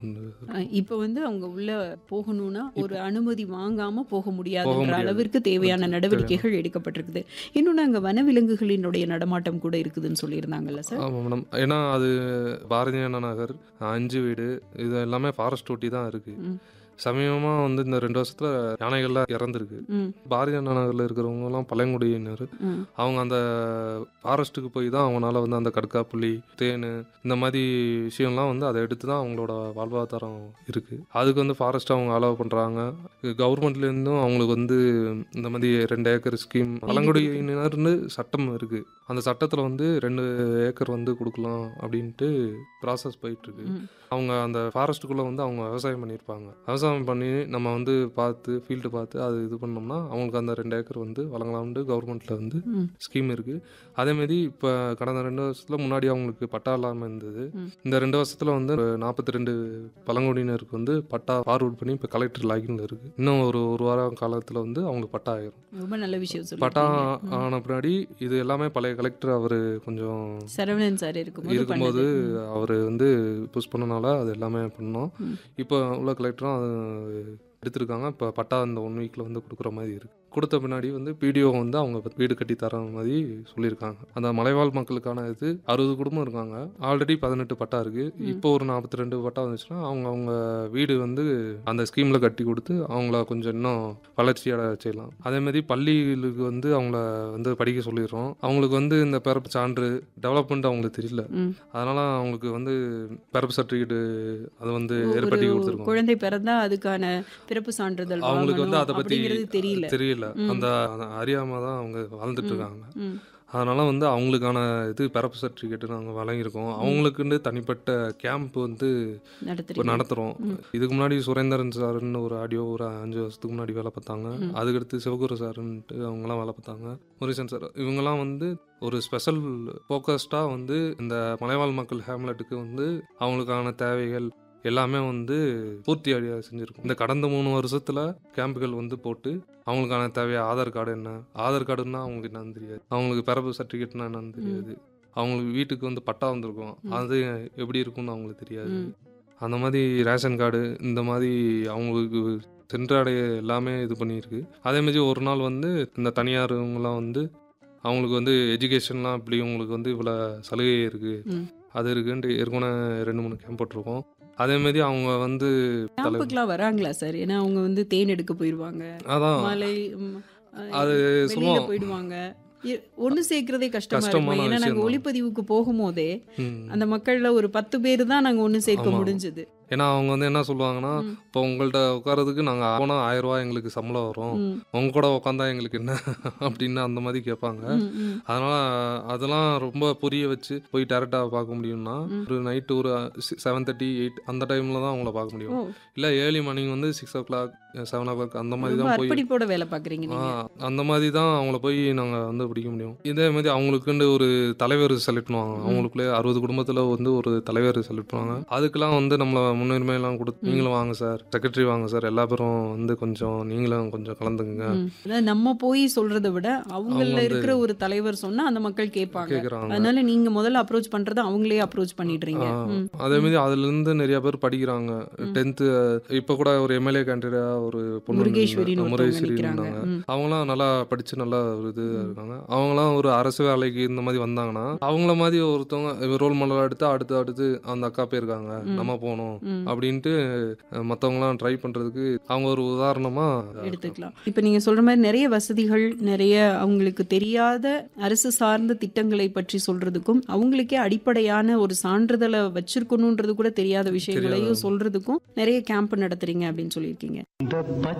அ இப்ப வந்து அவங்க உள்ள போகணும்னா, ஒரு இப்போ அனுமதி வாங்காம போக போக முடியாதுன்ற முடியாது. அளவிற்கு தேவையான தேவையான நடவடிக்கைகள் எடுக்கப்பட்டிருக்குது. இன்னொன்னு அங்க வனவிலங்குகளினுடைய நடமாட்டம் கூட இருக்குதுன்னு சொல்லியிருந்தாங்கல்ல சார்? ஆமா மேடம். ஏன்னா அது பாரதிய அண்ணா நகர், 5 வீடு இது எல்லாமே ஃபாரஸ்ட் ஒட்டி தான் இருக்கு. ம். சமீபமா வந்து இந்த 2 வருஷத்துல யானைகள்லாம் இறந்திருக்கு. ம். பாரதிய அண்ணா நகர்ல இருக்கிறவங்கலாம் பழங்குடியினர். ம். அவங்க அந்த ஃபாரஸ்ட்டுக்கு போய் தான் அவங்கனால வந்து அந்த கடுக்காப்புளி, தேனு இந்த மாரி விஷயம்லாம் வந்து அத எடுத்து தான் அவங்களோட வாழ்வாதாரம் இருக்கு. அதுக்கு வந்து ஃபாரஸ்ட் அவங்க அலோவ் பண்றாங்க. கவர்மெண்ட்லேருந்தும் அவங்களுக்கு வந்து இந்த மாரி 2 ஏக்கர் ஸ்கீம் எழுதி பழங்குடியினர்னு சட்டம் இருக்கு. அந்த சட்டத்துல வந்து 2 ஏக்கர் வந்து குடுக்கலாம் அப்படின்ட்டு ப்ராசஸ் போயிட்டுருக்கு. ம். அவங்க அந்த ஃபாரஸ்ட்டுக்குள்ள வந்து அவங்க விவசாயம் பண்ணியிருப்பாங்க. விவசாயம் பண்ணி நம்ம வந்து பார்த்து ஃபீல்டு பார்த்து அது இது பண்ணோம்னா, அவங்களுக்கு அந்த 2 ஏக்கர் வந்து வழங்கலாம்ன்ட்டு கவர்மெண்ட்ல வந்து ம். ஸ்கீம் இருக்கு. அதேமாரி இப்ப கடந்த 2 வருஷத்துல முன்னாடி அவங்களுக்கு பட்டா இல்லாம இருந்தது. ம். இந்த 2 வருஷத்துல வந்து 42 பழங்குடியினருக்கு வந்து பட்டா ஃபார்வர்ட் பண்ணி இப்ப கலெக்டர் லாகின்ல இருக்கு. இன்னும் ஒரு 1 வாரம் காலத்துல வந்து அவங்களுக்கு பட்டா ஆயிரும். ரொம்ப நல்ல விஷயம் பட்டா சொல்லியிருக்கீங்க. ம். ஆன பின்னாடி இது எல்லாமே பழைய கலெக்டர் அவரு கொஞ்சம் சரவணன் சார் இருக்கும்போது இருக்கும்போது பண்ணது. ம். அவரு வந்து புஷ் பண்ணனால அது எல்லாமே பண்ணோம். ம். இப்போ உள்ள கலெக்டரும் அது எடுத்திருக்காங்க. இப்போ பட்டா இந்த 1 வீக்ல வந்து குடுக்குற மாரி இருக்கு. குடுத்த பின்னாடி வந்து பிடிஓ வந்து அவங்க வீடு கட்டி தர மாரி சொல்லியிருக்காங்க. அந்த மலைவாழ் மக்களுக்கான இது 60 குடும்பம் இருக்காங்க. ஆல்ரெடி 18 பட்டா இருக்கு. ம். இப்போ ஒரு 42 பட்டா வந்துச்சுன்னா, அவங்க அவங்க வீடு வந்து அந்த ஸ்கீம்ல கட்டி குடுத்து அவங்கள கொஞ்சம் இன்னும் வளர்ச்சி அடைய செய்யலாம். அதேமாரி பள்ளிகளுக்கு வந்து அவங்கள வந்து படிக்க சொல்லிடுறோம். அவங்களுக்கு வந்து இந்த பிறப்பு சான்று டெவலப்மெண்ட் அவங்களுக்கு தெரியல. ம். அதனால அவங்களுக்கு வந்து பிறப்பு சர்டிஃபிகேட் அது வந்து ஒ- ஒரு ஏற்படுத்தி கொடுத்துருக்கோம். குழந்தை பிறந்தா அதுக்கான பிறப்பு சான்றிதழ் அவங்களுக்கு வந்து வாங்கணும் அத பத்தி அப்படிங்கிறது தெரியல. தெரியல. ம். அந்த அறியாம தான் அவங்க வாழ்ந்துட்டு ம். இருக்காங்க. ம். அதனால வந்து அவங்களுக்கான இது பிறப்பு சர்டிஃபிகேட் நாங்க வழங்கியிருக்கோம். ம். அவங்களுக்குன்னு தனிப்பட்ட கேம்ப் வந்து இப்போ நடத்துறீங்க. நடத்துறோம். ம். இதுக்கு முன்னாடி சுரேந்தரன் சாருன்னு ஒரு ஆடியோ ஒரு 5 வருஷத்துக்கு முன்னாடி வேலை பார்த்தாங்க. ம். அதுக்கடுத்து சிவகுரு சாருன்ட்டு அவங்கலாம் வேலை பார்த்தாங்க. முருகேசன் சார் இவங்கலாம் வந்து ஒரு ஸ்பெஷல் ஃபோக்கஸ்டா வந்து இந்த மலைவாழ் மக்கள் ஹேம்லெட்டுக்கு வந்து அவங்களுக்கான தேவைகள் எல்லாமே வந்து பூர்த்தி அடைய செஞ்சிருக்கோம். இந்த கடந்த 3 வருஷத்துல கேம்புகள் வந்து போட்டு அவங்களுக்கான தேவை ஆதார் கார்டு என்ன? ஆதார் கார்டுன்னா அவங்களுக்கு என்னன்னு தெரியாது. அவங்களுக்கு பிறப்பு சர்டிஃபிகேட்னா என்னன்னு ம். தெரியாது. அவங்களுக்கு வீட்டுக்கு வந்து பட்டா வந்திருக்கும். ம். அது எப்படி இருக்கும்னு அவங்களுக்கு தெரியாது. ம். அந்த மாதிரி ரேஷன் கார்டு இந்த மாதிரி அவங்களுக்கு சென்றடைய எல்லாமே இது பண்ணியிருக்கு. அதேமாரி ஒரு நாள் வந்து இந்த தனியார் இவங்கலாம் வந்து அவங்களுக்கு வந்து எஜுகேஷன்லாம் இப்படி உங்களுக்கு வந்து இவ்வளோ சலுகை இருக்கு. ம். அது இருக்குன்ட்டு ஏற்கனவே 2, 3 கேம்ப் போட்டிருக்கோம். அதேமாரி அவங்க வந்து தலை கேம்புக்குலாம் வராங்களா சார்? ஏன்னா அவங்க வந்து தேன் எடுக்க போயிருவாங்க. அதான் மலை ம், அ, அது வெளியில சொல்லுவோம். போயிடுவாங்க. இ- ஒண்ணு சேர்க்கிறதே கஷ்டமா இருக்குமே. கஷ்டமான ஏன்னா நாங்க விஷயம் தான். ஒளிப்பதிவுக்கு போகும்போதே ம். அந்த மக்கள்ல ஒரு 10 பேர் தான் நாங்க ஒண்ணு சேர்க்க ஆமா. முடிஞ்சது. ஏன்னா அவங்க வந்து என்ன சொல்லுவாங்கன்னா, ம். இப்போ உங்கள்ட்ட உட்காரதுக்கு நாங்க போனா ரூ. 1000 எங்களுக்கு சம்பளம் வரும். ம். உங்க கூட உட்காந்தா எங்களுக்கு என்ன அப்படின்னு அந்த மாதிரி கேட்பாங்க. ம். ம். அதனால அதெல்லாம் ரொம்ப புரிய வச்சு போய் டேரெக்டாக பார்க்க முடியும்னா ம். ஒரு நைட்டு ஒரு 7:30 8 அந்த டைமில் தான் அவங்கள பார்க்க ஓ முடியும். இல்லை ஏர்லி மார்னிங் வந்து six o'clock seven o'clock அந்த மாதிரி ரொம்ப தான் போய் அர்ப்பணிப்போட வேலை பார்க்குறீங்க ஆ, நீங்க. அந்த மாதிரி தான் அவங்கள போய் நாங்கள் வந்து பிடிக்க முடியும். இதே மாதிரி அவங்களுக்குன்னு ஒரு தலைவர் செலக்ட் பண்ணுவாங்க. ம். அவங்களுக்குள்ளே 60 குடும்பத்தில் வந்து ஒரு தலைவர் செலக்ட் பண்ணுவாங்க. அதுக்கெல்லாம் வந்து நம்மளை முன்னுரிமையெல்லாம் கொடுத்து ம். நீங்களும் வாங்க சார் செக்ரட்டரி வாங்க சார் எல்லா பேரும் வந்து கொஞ்சம் நீங்களும் கொஞ்சம் கலந்துக்குங்க ம். அதாவது நம்ம போய் சொல்றதை விட அவங்க அவங்கள வந்து இருக்கிற ஒரு தலைவர் சொன்னா அந்த மக்கள் கேட்பாங்க. கேட்குறாங்க. அதனால நீங்க முதல்ல அப்ரோச் பண்றதை அவங்களே அப்ரோச் பண்ணிடுறீங்க. ம். அதே ம். மாதிரி அதுலேருந்து நிறைய பேர் படிக்கிறாங்க ம். டென்த்து இப்போ கூட ஒரு எம்எல்ஏ கேண்டிடேட் ஒரு பொண்ணு முருகேஸ்வரின்னு ஒருத்தவங்க முருகேஸ்வரி நிக்கிறாங்க. இருந்தாங்க ம். அவங்களாம் நல்லா படித்து நல்லா ஒரு இது ம். இருக்காங்க அவங்களாம் ஒரு அரசு வேலைக்கு இந்த மாதிரி வந்தாங்கன்னா அவங்கள மாதிரி ஒருத்தவங்க ரோல் மாடலாக எடுத்து அடுத்து அடுத்து அந்த அக்கா போயிருக்காங்க ம். நம்ம போகணும் ம். அப்படின்ட்டு மற்றவங்களாம் ட்ரை பண்ணுறதுக்கு அவங்க ஒரு உதாரணமாக எடுத்துக்கலாம். இப்ப நீங்க சொல்ற மாதிரி நிறைய வசதிகள், நிறைய அவங்களுக்கு தெரியாத அரசு சார்ந்த திட்டங்களை பற்றி சொல்றதுக்கும், அவங்களுக்கே அடிப்படையான ஒரு சான்றிதழை வச்சிருக்கணுன்றது கூட தெரியாத தெரியாத விஷயங்களையும் சொல்றதுக்கும் நிறைய கேம்ப் நடத்துறீங்க அப்படின்னு சொல்லியிருக்கீங்க. இந்த பச்சை